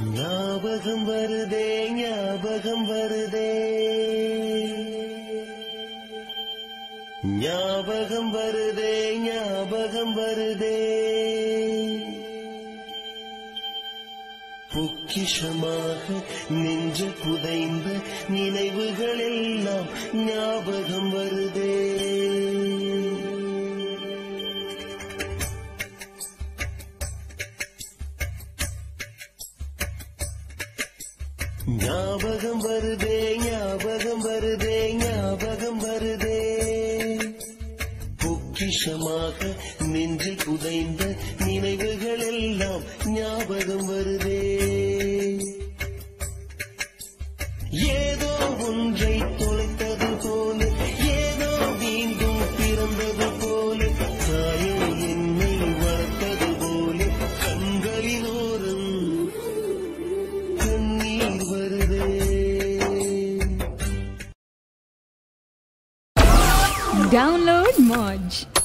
ஞாபகம் வருதே ஞாபகம் வருதே ஞாபகம் வருதே ஞாபகம் வருதே பொக்கிஷமாக நெஞ்சு புதைந்த நினைவுகள் எல்லாம் ஞாபகம் வருதே ஞாபகம் வருதே ஞாபகம் வருதே ஞாபகம் வருதே பொக்கிஷமாக நெஞ்சில் புதைந்த நினைவுகள் எல்லாம் ஞாபகம் வருதே ஏதோ ஒன்றை தொலைத்தது போல ஏதோ மீண்டும் பிறந்தது போல தாயோ என்னை வளர்த்தது போல கண்களினோரம் கண்ணீர் வருதே Download Moj.